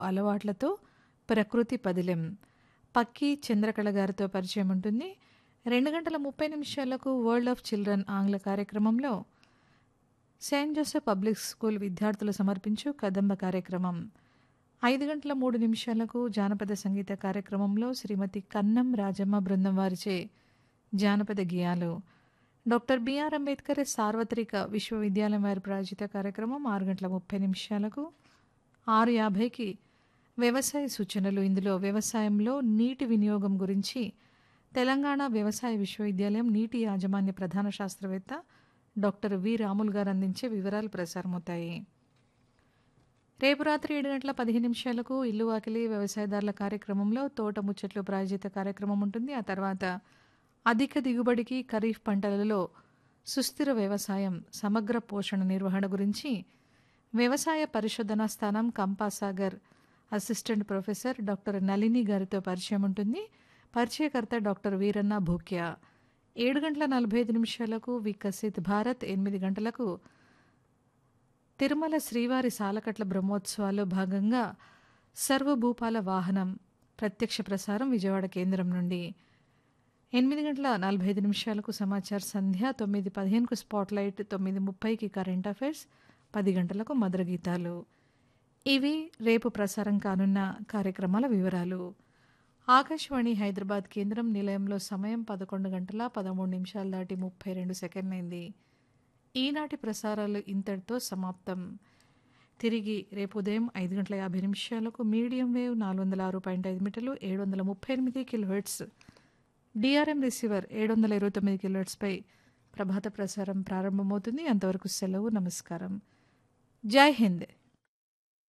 అలవాట్లతో ప్రకృతి పదిలెం పక్కి చంద్రకళ గారితో పరిచయం ఉంటుంది రెండు గంటల ముప్పై నిమిషాలకు వరల్డ్ ఆఫ్ చిల్డ్రన్ ఆంగ్ల కార్యక్రమంలో సెయింట్ జోసెఫ్ పబ్లిక్ స్కూల్ విద్యార్థులు సమర్పించు కదంబ కార్యక్రమం ఐదు గంటల మూడు నిమిషాలకు జానపద సంగీత కార్యక్రమంలో శ్రీమతి కన్నం రాజమ్మ బృందం వారిచే జానపద గేయాలు డాక్టర్ బిఆర్ అంబేద్కర్ సార్వత్రిక విశ్వవిద్యాలయం వారి ప్రాయోజిత కార్యక్రమం ఆరు గంటల ముప్పై నిమిషాలకు ఆరు యాభైకి వ్యవసాయ సూచనలు ఇందులో వ్యవసాయంలో నీటి వినియోగం గురించి తెలంగాణ వ్యవసాయ విశ్వవిద్యాలయం నీటి యాజమాన్య ప్రధాన శాస్త్రవేత్త డాక్టర్ వి రాములు గారు అందించే వివరాలు ప్రసారమవుతాయి రేపు రాత్రి ఏడు గంటల పదిహేను నిమిషాలకు ఇల్లు వాకిలి వ్యవసాయదారుల కార్యక్రమంలో తోట ముచ్చట్లు ప్రాయోజిత కార్యక్రమం ఉంటుంది ఆ తర్వాత అధిక దిగుబడికి ఖరీఫ్ పంటలలో సుస్థిర వ్యవసాయం సమగ్ర పోషణ నిర్వహణ గురించి వ్యవసాయ పరిశోధనా స్థానం Kampasagar assistant professor doctor Nalini గారితో పరిచయం ఉంటుంది పరిచయకర్త డాక్టర్ వీరన్న భూక్యా ఏడు గంటల నలభై ఐదు నిమిషాలకు వికసిత్ భారత్ ఎనిమిది గంటలకు తిరుమల శ్రీవారి సాలకట్ల బ్రహ్మోత్సవాల్లో భాగంగా సర్వభూపాల వాహనం ప్రత్యక్ష ప్రసారం విజయవాడ కేంద్రం నుండి ఎనిమిది గంటల నలభై ఐదు నిమిషాలకు సమాచార సంధ్య తొమ్మిది పదిహేనుకు స్పాట్లైట్ తొమ్మిది ముప్పైకి కరెంట్ అఫైర్స్ పది గంటలకు మధుర గీతాలు ఇవి రేపు ప్రసారం కానున్న కార్యక్రమాల వివరాలు ఆకాశవాణి హైదరాబాద్ కేంద్రం నిలయంలో సమయం పదకొండు గంటల పదమూడు నిమిషాలు దాటి ముప్పై రెండు సెకండ్లైంది ఈనాటి ప్రసారాలు ఇంతటితో సమాప్తం తిరిగి రేపు ఉదయం ఐదు గంటల యాభై నిమిషాలకు మీడియం వేవ్ నాలుగు వందల ఆరు పాయింట్ ఐదు మీటర్లు ఏడు వందల ముప్పై ఎనిమిది కిలోహెట్స్ డిఆర్ఎం రిసీవర్ ఏడు వందల ఇరవై తొమ్మిది కిలోహెట్స్పై ప్రభాత ప్రసారం ప్రారంభమవుతుంది అంతవరకు సెలవు నమస్కారం జై హింద్